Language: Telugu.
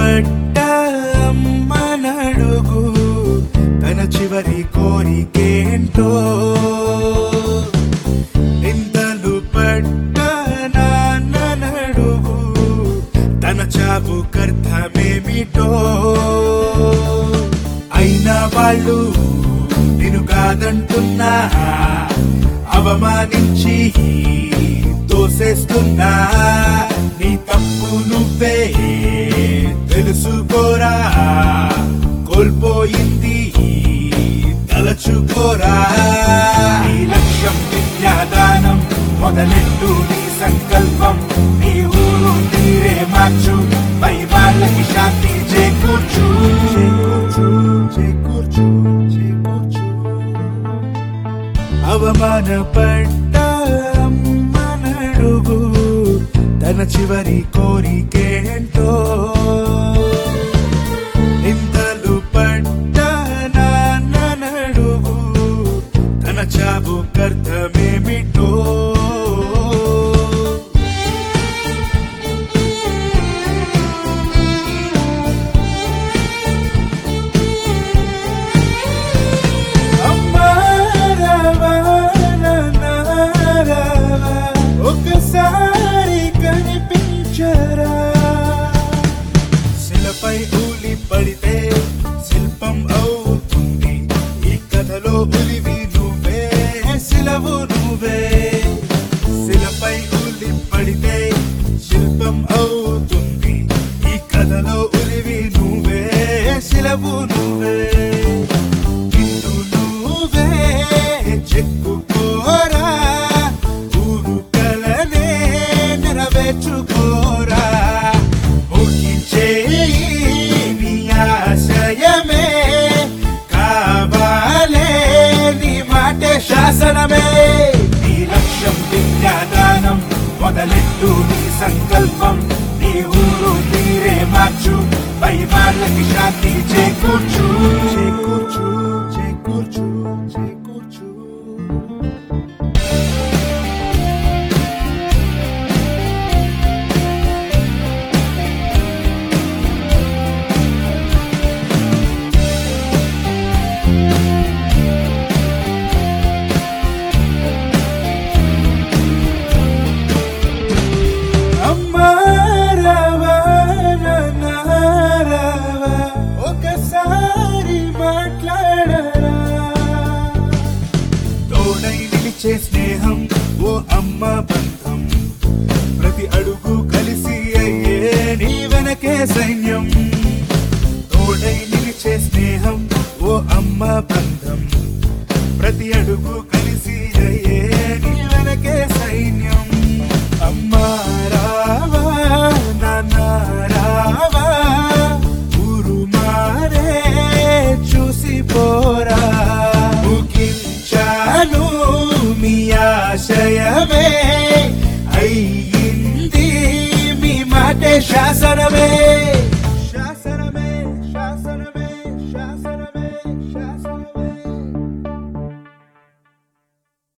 పట్ట అమ్మనడుగు తన చివరి కోరికేంటో నిందలు పట్ట నాన్ననడుగు తన చావు కర్తమేమిటో అయినా వాళ్ళు నేను కాదంటున్నా అవమానించి తోసేస్తున్నా నీ తప్పు నువ్వే తెలుసుకోరా కోల్పోయింది తలచుకోరా నీ లక్ష్యం విద్యాదానం మొదలెట్టు నీ సంకల్పం నీ ఊరు తీరే మార్చు పై వాళ్ళకి శాంతి చేకూర్చు చేకూర్చు చేకూర్చు చేకూర్చు అవమానపడ్డ అమ్మనడుగు తన చివరి కోరికేంటో నిందలు పడ్డ నాన్ననడుగు తన చావు కర్తమేమిటో అమ్మా రావా, నాన్నా రావా, ఒకసారి కనిపించరా శిలపై ఊలి పడితే శిల్పం అవుతుంది ఈ కథలో ఉలివి నువ్వే శిలవు నువ్వే శిలపై ఊలి పడితే శిల్పం అవుతుంది ఈ కథలో ఉలివి నువ్వే శిలవు నువ్వే నిన్ను నువ్వే చెక్కుకోరా ఊరు కలనే నెరవేర్చుకోరా ఊహించే నీ ఆశయమే కావాలే నీ మాట శాసనమే నీ లక్ష్యం విద్యాదానం మొదలెట్టు నీ సంకల్పం నీ ఊరు తీరే మార్చు పై వాళ్ళకి శాంతి చేకూర్చు చేకూర్చు చేకూర్చు చేకూర్చు అమ్మా రావా, నాన్నా రావా, ఒకసారి మాట్లాడరా తోడై నిలిచే స్నేహం ఓ అమ్మ బంధం ప్రతి అడుగు కలిసి అయ్యే నీ వెనకే సైన్యం తోడై నిలిచే స్నేహం ఓ అమ్మ బంధం ప్రతి అడుగు కలిసి అయ్యే నీ వెనకే సైన్యం అమ్మా రావా నాన్న రావా ఊరు మారే చూసి పోరా ముగించాను మీ ఆశయ